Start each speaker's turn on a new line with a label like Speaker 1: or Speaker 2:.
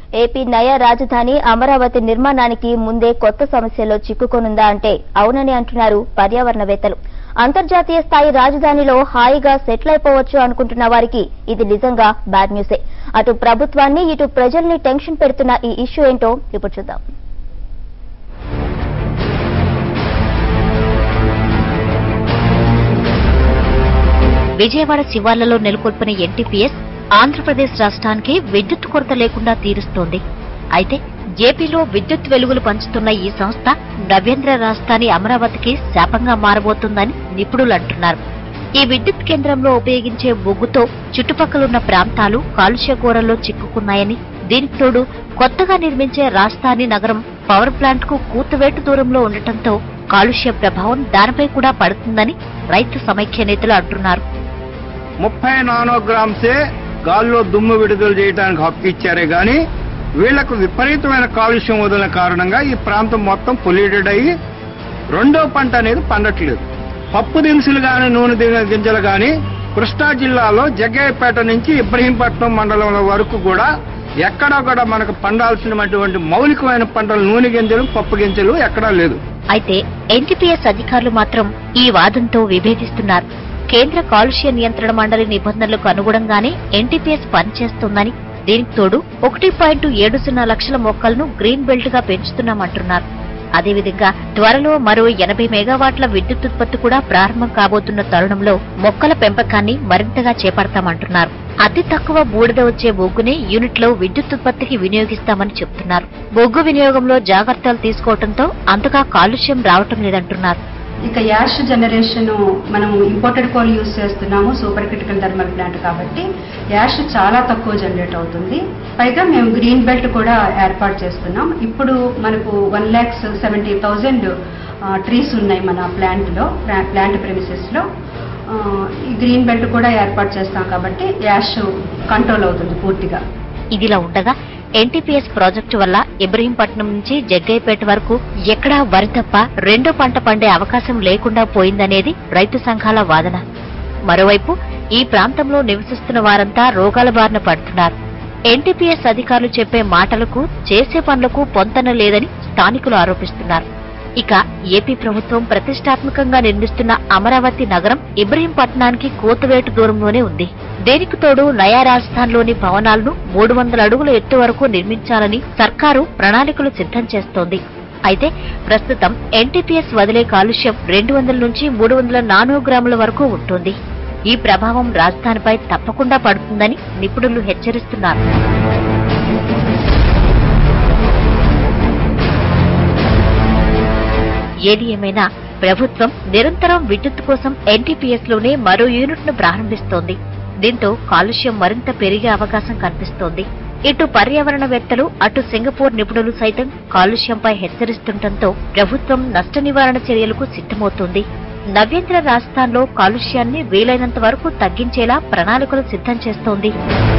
Speaker 1: AP నయ రాజధాని అమరావతి నిర్మాణానికి ముందే కొత్త సమస్యలో చిక్కుకొనుందా అంటే అవునని అంటున్నారు పర్యావరణవేత్తలు అంతర్జాతీయ స్థాయి రాజధానిలో హాయిగా సెటిల్ అయిపోవచ్చు అనుకుంటున్న వారికి ఇది నిజంగా బ్యాడ్ న్యూసే అటు ప్రభుత్వాన్ని ఇటు ప్రజల్ని టెన్షన్ పెడుతున్న ఈ ఇష్యూ ఏంటో ఇప్పుడు చూద్దాం
Speaker 2: విజయవాడ శివార్లలో నెలకొల్పిన ఎన్టీపీఎస్ ఆంధ్రప్రదేశ్ రాష్ట్రానికి విద్యుత్ కొరత లేకుండా తీరుస్తోంది అయితే ఏపీలో విద్యుత్ వెలుగులు పంచుతున్న ఈ సంస్థ నవ్యాంధ్ర రాజధాని అమరావతికి శాపంగా మారబోతుందని నిపుణులు అంటున్నారు ఈ విద్యుత్ కేంద్రంలో ఉపయోగించే బొగ్గుతో చుట్టుపక్కలున్న ప్రాంతాలు కాలుష్య గోడల్లో చిక్కుకున్నాయని దీనికి తోడు కొత్తగా నిర్మించే రాజధాని నగరం పవర్ ప్లాంట్ కు కూతువేటు దూరంలో ఉండటంతో కాలుష్య ప్రభావం దానిపై కూడా పడుతుందని రైతు సమైక్య నేతలు అంటున్నారు
Speaker 3: ముప్పై నానోగ్రామ్సే గాల్లో దుమ్ము విడుదల చేయడానికి హక్కు ఇచ్చారే గాని వీళ్లకు విపరీతమైన కాలుష్యం వదిలిన కారణంగా ఈ ప్రాంతం మొత్తం పొల్యూటెడ్ అయ్యి రెండో పంట అనేది పండట్లేదు పప్పు దినుసులు గాని నూనె దిన- గింజలు గాని కృష్ణా జిల్లాలో జగ్గయ్యపేట నుంచి ఇబ్రహీంపట్నం మండలం వరకు కూడా ఎక్కడా కూడా మనకు పండాల్సినటువంటి మౌలికమైన పంటలు నూనె గింజలు పప్పు గింజలు ఎక్కడా లేదు
Speaker 2: అయితే ఎన్టీపీఎస్ అధికారులు మాత్రం ఈ వాదంతో విభేదిస్తున్నారు కేంద్ర కాలుష్య నియంత్రణ మండలి నిబంధనలకు అనుగుణంగానే ఎన్టీపీఎస్ పనిచేస్తోందని దీనికి తోడు ఒకటి పాయింట్ ఏడు సున్నా లక్షల మొక్కలను గ్రీన్ బెల్ట్ గా పెంచుతున్నామంటున్నారు అదేవిధంగా త్వరలో మరో ఎనభై మెగావాట్ల విద్యుత్ ఉత్పత్తి కూడా ప్రారంభం కాబోతున్న తరుణంలో మొక్కల పెంపకాన్ని మరింతగా చేపడతామంటున్నారు అతి తక్కువ బూడిద వచ్చే బొగ్గునే యూనిట్ లో విద్యుత్ ఉత్పత్తికి వినియోగిస్తామని చెప్తున్నారు బొగ్గు వినియోగంలో జాగ్రత్తలు తీసుకోవడంతో అంతగా కాలుష్యం రావటం లేదంటున్నారు
Speaker 4: ఇక యాష్ జనరేషన్ మనం ఇంపోర్టెడ్ కోల్ యూస్ చేస్తున్నాము సూపర్ క్రిటికల్ థర్మల్ ప్లాంట్ కాబట్టి యాష్ చాలా తక్కువ జనరేట్ అవుతుంది పైగా మేము గ్రీన్ బెల్ట్ కూడా ఏర్పాటు చేస్తున్నాం ఇప్పుడు మనకు one lakhs seventy thousand trees ఉన్నాయి మన ప్లాంట్లో ప్లాంట్ ప్రెమిసెస్లో ఈ గ్రీన్ బెల్ట్ కూడా ఏర్పాటు చేస్తాం కాబట్టి యాష్ కంట్రోల్ అవుతుంది పూర్తిగా
Speaker 2: ఇదిలా ఉండగా ఎన్టీపీఎస్ ప్రాజెక్టు వల్ల ఇబ్రహీంపట్నం నుంచి జగ్గయ్యపేట వరకు ఎక్కడా వరి తప్ప రెండో పంట పండే అవకాశం లేకుండా పోయిందనేది రైతు సంఘాల వాదన మరోవైపు ఈ ప్రాంతంలో నివసిస్తున్న వారంతా రోగాల బారిన పడుతున్నారు ఎన్టీపీఎస్ అధికారులు చెప్పే మాటలకు చేసే పనులకు పొంతన లేదని స్థానికులు ఆరోపిస్తున్నారు ఇక ఏపీ ప్రభుత్వం ప్రతిష్టాత్మకంగా నిర్మిస్తున్న అమరావతి నగరం ఇబ్రహీంపట్నానికి కోతవేటు దూరంలోనే ఉంది దేనికి తోడు నయా రాజస్థాన్లోని భవనాలను మూడు వందల అడుగుల ఎత్తు వరకు నిర్మించాలని సర్కారు ప్రణాళికలు సిద్ధం చేస్తోంది అయితే ప్రస్తుతం ఎన్టీపీఎస్ వదిలే కాలుష్యం రెండు వందల నుంచి మూడు వందల నానోగ్రాముల వరకు ఉంటుంది ఈ ప్రభావం రాజధానిపై తప్పకుండా పడుతుందని నిపుణులు హెచ్చరిస్తున్నారు ఏది ఏమైనా ప్రభుత్వం నిరంతరం విద్యుత్ కోసం ఎన్టీపీఎస్ లోనే మరో యూనిట్ ను ప్రారంభిస్తోంది దీంతో కాలుష్యం మరింత పెరిగే అవకాశం కనిపిస్తోంది ఇటు పర్యావరణవేత్తలు అటు సింగపూర్ నిపుణులు సైతం కాలుష్యంపై హెచ్చరిస్తుండటంతో ప్రభుత్వం నష్ట నివారణ చర్యలకు సిద్ధమవుతోంది నవ్యాంధ్ర రాజస్థాన్లో కాలుష్యాన్ని వీలైనంత వరకు తగ్గించేలా ప్రణాళికలు సిద్ధం చేస్తోంది